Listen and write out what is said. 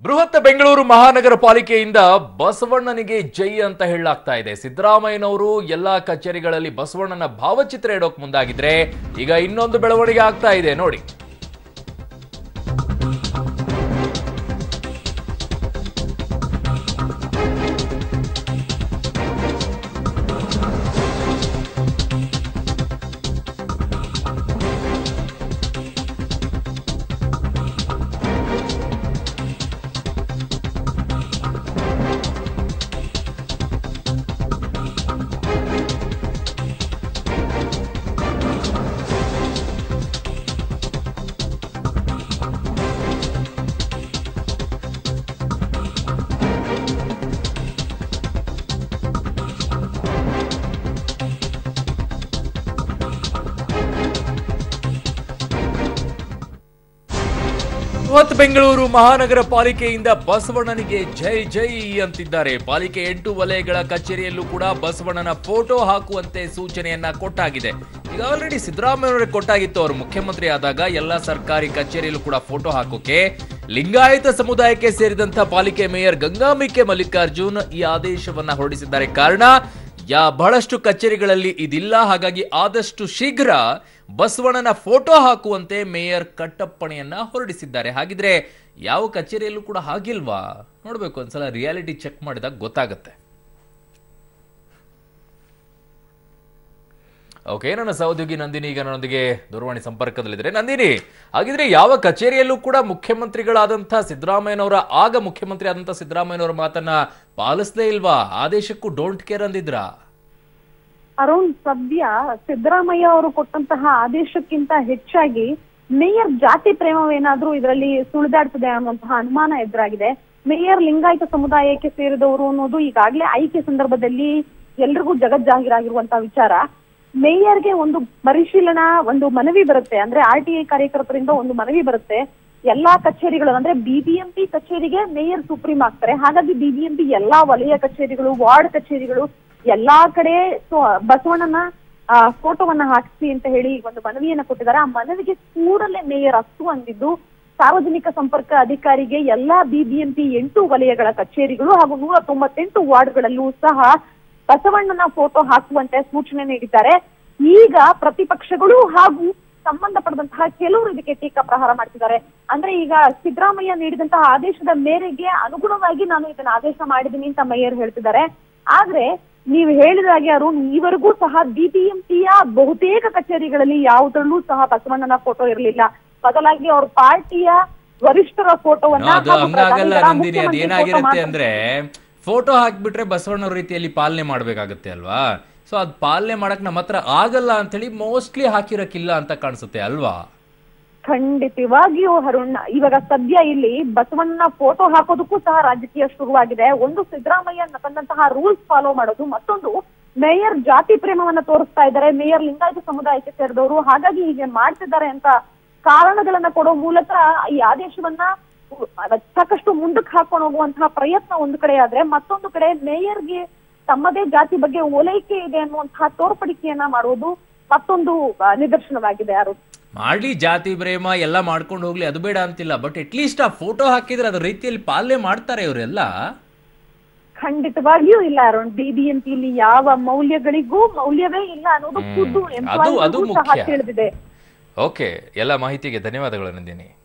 ಬೃಹತ್ ಬೆಂಗಳೂರು ಮಹಾನಗರ ಪಾಲಿಕೆಯಿಂದ ಬಸವಣ್ಣನಿಗೆ ಜೈ ಅಂತ ಹೇಳಲಾಗ್ತಾ ಇದೆ ಸಿದ್ದರಾಮಯ್ಯನವರು ಎಲ್ಲಾ ಕಚೇರಿಗಳಲ್ಲಿ ಬಸವಣ್ಣನ ಭಾವಚಿತ್ರ ಇಡೋಕ್ ಮುಂದಾಗಿದ್ರೆ ಈಗ ಇನ್ನೊಂದು ಬೆಳವಣಿಗೆ ಆಗ್ತಾ ಇದೆ ನೋಡಿ ಬೃಹತ್ ಬೆಂಗಳೂರು ಮಹಾನಗರ ಪಾಲಿಕೆಯಿಂದ ಬಸವಣ್ಣನಿಗೆ ಜೈ ಜೈ ಅಂತಿದ್ದಾರೆ ಪಾಲಿಕೆ ಎಂಟು ವಲಯಗಳ ಕಚೇರಿಯಲ್ಲೂ ಕೂಡ ಬಸವಣ್ಣನ ಫೋಟೋ ಹಾಕುವಂತೆ ಸೂಚನೆಯನ್ನ ಕೊಟ್ಟಾಗಿದೆ ಈಗ ಆಲ್ರೆಡಿ ಸಿದ್ದರಾಮಯ್ಯನವರಿಗೆ ಕೊಟ್ಟಾಗಿತ್ತು ಅವರು ಮುಖ್ಯಮಂತ್ರಿ ಆದಾಗ ಎಲ್ಲ ಸರ್ಕಾರಿ ಕಚೇರಿಯಲ್ಲೂ ಕೂಡ ಫೋಟೋ ಹಾಕೋಕೆ ಲಿಂಗಾಯತ ಸಮುದಾಯಕ್ಕೆ ಸೇರಿದಂತ ಪಾಲಿಕೆ ಮೇಯರ್ ಗಂಗಾಂಬಿಕೆ ಮಲ್ಲಿಕಾರ್ಜುನ್ ಈ ಆದೇಶವನ್ನ ಹೊರಡಿಸಿದ್ದಾರೆ ಕಾರಣ ಯಾ ಬಹಳಷ್ಟು ಕಚೇರಿಗಳಲ್ಲಿ ಇದಿಲ್ಲ ಹಾಗಾಗಿ ಆದಷ್ಟು ಶೀಘ್ರ ಬಸವಣ್ಣನ ಫೋಟೋ ಹಾಕುವಂತೆ ಮೇಯರ್ ಕಟ್ಟಪ್ಪಣೆಯನ್ನ ಹೊರಡಿಸಿದ್ದಾರೆ ಹಾಗಿದ್ರೆ ಯಾವ ಕಚೇರಿಯಲ್ಲೂ ಕೂಡ ಹಾಗಿಲ್ವಾ ನೋಡ್ಬೇಕು ಒಂದ್ಸಲ ರಿಯಾಲಿಟಿ ಚೆಕ್ ಮಾಡಿದಾಗ ಗೊತ್ತಾಗುತ್ತೆ ಓಕೆ ನನ್ನ ಸಹೋದ್ಯೋಗಿ ನಂದಿನಿ ಈಗ ನನ್ನೊಂದಿಗೆ ದೂರವಾಣಿ ಸಂಪರ್ಕದಲ್ಲಿದ್ದಾರೆ ನಂದಿನಿ ಹಾಗಿದ್ರೆ ಯಾವ ಕಚೇರಿಯಲ್ಲೂ ಕೂಡ ಮುಖ್ಯಮಂತ್ರಿಗಳಾದಂಥ ಸಿದ್ದರಾಮಯ್ಯನವರ ಆಗ ಮುಖ್ಯಮಂತ್ರಿ ಆದಂಥ ಸಿದ್ದರಾಮಯ್ಯನವರ ಮಾತನ್ನ ಪಾಲಿಸಲೇ ಇಲ್ವಾ ಆದೇಶಕ್ಕೂ ಡೋಂಟ್ ಕೇರ್ ಅಂದಿದ್ರಾ ಅರುಣ್ ಸದ್ಯ ಸಿದ್ದರಾಮಯ್ಯ ಅವರು ಕೊಟ್ಟಂತಹ ಆದೇಶಕ್ಕಿಂತ ಹೆಚ್ಚಾಗಿ ಮೇಯರ್ ಜಾತಿ ಪ್ರೇಮವೇನಾದ್ರೂ ಇದರಲ್ಲಿ ಸುಳಿದಾಡ್ತದೆ ಅನ್ನುವಂತಹ ಅನುಮಾನ ಎದುರಾಗಿದೆ ಮೇಯರ್ ಲಿಂಗಾಯತ ಸಮುದಾಯಕ್ಕೆ ಸೇರಿದವರು ಅನ್ನೋದು ಈಗಾಗಲೇ ಆಯ್ಕೆ ಸಂದರ್ಭದಲ್ಲಿ ಎಲ್ರಿಗೂ ಜಗಜ್ಜಾಹೀರಾಗಿರುವಂತಹ ವಿಚಾರ ಮೇಯರ್ಗೆ ಒಂದು ಪರಿಶೀಲನಾ ಒಂದು ಮನವಿ ಬರುತ್ತೆ ಅಂದ್ರೆ ಆರ್ ಟಿ ಐ ಕಾರ್ಯಕರ್ತರಿಂದ ಒಂದು ಮನವಿ ಬರುತ್ತೆ ಎಲ್ಲಾ ಕಚೇರಿಗಳು ಅಂದ್ರೆ ಬಿಬಿಎಂಪಿ ಕಚೇರಿಗೆ ಮೇಯರ್ ಸುಪ್ರೀಂ ಆಗ್ತಾರೆ ಹಾಗಾಗಿ ಬಿಬಿಎಂಪಿ ಎಲ್ಲಾ ವಲಯ ಕಚೇರಿಗಳು ವಾರ್ಡ್ ಕಚೇರಿಗಳು ಎಲ್ಲಾ ಕಡೆ ಸೊ- ಬಸವಣ್ಣನ ಆ, ಫೋಟೋವನ್ನ ಹಾಕಿಸಿ ಅಂತ ಹೇಳಿ ಒಂದು ಮನವಿಯನ್ನ ಕೊಟ್ಟಿದ್ದಾರೆ ಆ ಮನವಿಗೆ ಕೂಡಲೇ ಮೇಯರ್ ಅಸ್ತು ಅಂದಿದ್ದು ಸಾರ್ವಜನಿಕ ಸಂಪರ್ಕ ಅಧಿಕಾರಿಗೆ ಎಲ್ಲಾ ಬಿಬಿಎಂಪಿ ಎಂಟು ವಲಯಗಳ ಕಚೇರಿಗಳು ಹಾಗೂ ನೂರ ತೊಂಬತ್ತೆಂಟು ವಾರ್ಡ್ಗಳಲ್ಲೂ ಸಹ ಬಸವಣ್ಣನ ಫೋಟೋ ಹಾಕುವಂತೆ ಸೂಚನೆ ನೀಡಿದ್ದಾರೆ ಈಗ ಪ್ರತಿಪಕ್ಷಗಳು ಹಾಗೂ ಸಂಬಂಧಪಟ್ಟಂತಹ ಕೆಲವರು ಇದಕ್ಕೆ ಟೀಕಾ ಪ್ರಹಾರ ಮಾಡ್ತಿದ್ದಾರೆ ಅಂದ್ರೆ ಈಗ ಸಿದ್ದರಾಮಯ್ಯ ನೀಡಿದಂತಹ ಆದೇಶದ ಮೇರೆಗೆ ಅನುಗುಣವಾಗಿ ನಾನು ಇದನ್ನ ಆದೇಶ ಮಾಡಿದ್ದೀನಿ ಅಂತ ಮೇಯರ್ ಹೇಳ್ತಿದ್ದಾರೆ ಆದ್ರೆ ನೀವು ಹೇಳಿದ ಹಾಗೆ ಅರುಣ್ ಈವರೆಗೂ ಸಹ ಬಿಬಿಎಂಪಿಯ ಬಹುತೇಕ ಕಚೇರಿಗಳಲ್ಲಿ ಯಾವುದರಲ್ಲೂ ಸಹ ಬಸವಣ್ಣನ ಫೋಟೋ ಇರಲಿಲ್ಲ ಬದಲಾಗಿ ಅವ್ರ ಪಾರ್ಟಿಯ ವರಿಷ್ಠರ ಫೋಟೋವನ್ನ ಅದು ಹಾಗೂ ಹಂಗಾಗಲ್ಲ ಪ್ರಧಾನಿಗಳ ನಂದಿನಿ ಮುಖ್ಯಮಂತ್ರಿ ಅದೇನಾಗಿರುತ್ತೆ photo ಮಾತ್ರ- ಅಂದ್ರೆ ಫೋಟೋ ಹಾಕ್ಬಿಟ್ರೆ ಬಸವಣ್ಣ ರೀತಿಯಲ್ಲಿ ಪಾಲನೆ ಮಾಡ್ಬೇಕಾಗತ್ತೆ ಅಲ್ವಾ ಸೊ ಅದ್ ಪಾಲನೆ ಮಾಡಕ್ ನಮ್ಮ ಹತ್ರ ಆಗಲ್ಲ ಅಂತೇಳಿ ಮೋಸ್ಟ್ಲಿ ಹಾಕಿರಕ್ಕಿಲ್ಲ ಅಂತ ಕಾಣಿಸುತ್ತೆ ಅಲ್ವಾ ಖಂಡಿತವಾಗಿಯೂ ಅರುಣ್ ಇವಾಗ ಸದ್ಯ ಇಲ್ಲಿ ಬಸವಣ್ಣನ ಫೋಟೋ ಹಾಕೋದಕ್ಕೂ ಸಹ ರಾಜಕೀಯ ಶುರುವಾಗಿದೆ ಒಂದು ಸಿದ್ದರಾಮಯ್ಯ ತಂದಂತಹ ರೂಲ್ಸ್ ಫಾಲೋ ಮಾಡೋದು ಮತ್ತೊಂದು ಮೇಯರ್ ಜಾತಿ ಪ್ರೇಮವನ್ನ ತೋರಿಸ್ತಾ ಇದ್ದಾರೆ ಮೇಯರ್ ಲಿಂಗಾಯತ ಸಮುದಾಯಕ್ಕೆ ಸೇರಿದವರು ಹಾಗಾಗಿ ಹೀಗೆ ಮಾಡ್ತಿದ್ದಾರೆ ಅಂತ ಕಾರಣಗಳನ್ನ ಕೊಡೋ ಮೂಲಕ ಈ ಆದೇಶವನ್ನ ಸಾಕಷ್ಟು ಮುಂದಕ್ಕೆ ಹಾಕೊಂಡು ಹೋಗುವಂತಹ ಪ್ರಯತ್ನ ಒಂದು ಕಡೆ ಆದ್ರೆ ಮತ್ತೊಂದು ಕಡೆ ಮೇಯರ್ಗೆ ತಮ್ಮದೇ ಜಾತಿ ಬಗ್ಗೆ ಓಲೈಕೆ ಇದೆ ಅನ್ನುವಂತಹ ತೋರ್ಪಡಿಕೆಯನ್ನ ಮಾಡುವುದು ಮತ್ತೊಂದು ಆ, ನಿದರ್ಶನವಾಗಿದೆ ಅರುಣ್ ಮಾಡ್ಲಿ ಜಾತಿ ಪ್ರೇಮ ಎಲ್ಲ ಮಾಡ್ಕೊಂಡು ಹೋಗ್ಲಿ ಅದು ಬೇಡ ಅಂತಿಲ್ಲ ಬಟ್ ಅಟ್ಲೀಸ್ಟ್ ಆ ಫೋಟೋ ಹಾಕಿದ್ರೆ ಅದ್ರ ರೀತಿಯಲ್ಲಿ ಪಾಲನೆ ಮಾಡ್ತಾರೆ ಇವರೆಲ್ಲ ಖಂಡಿತವಾಗಿಯೂ ಇಲ್ಲ ಅರುಣ್ ಬಿಬಿಎಂಪಿಲಿ ಯಾವ ಮೌಲ್ಯಗಳಿಗೂ ಮೌಲ್ಯವೇ ಇಲ್ಲ ಅನ್ನೋದು ಹ್ಮ್. ಖುದ್ದು ಅದು- ಅದು employees ಗೂ ಸಹ ಮುಖ್ಯ. ತಿಳಿದಿದೆ ಓಕೆ ಎಲ್ಲ ಮಾಹಿತಿಗೆ ಧನ್ಯವಾದಗಳು ನಂದಿನಿ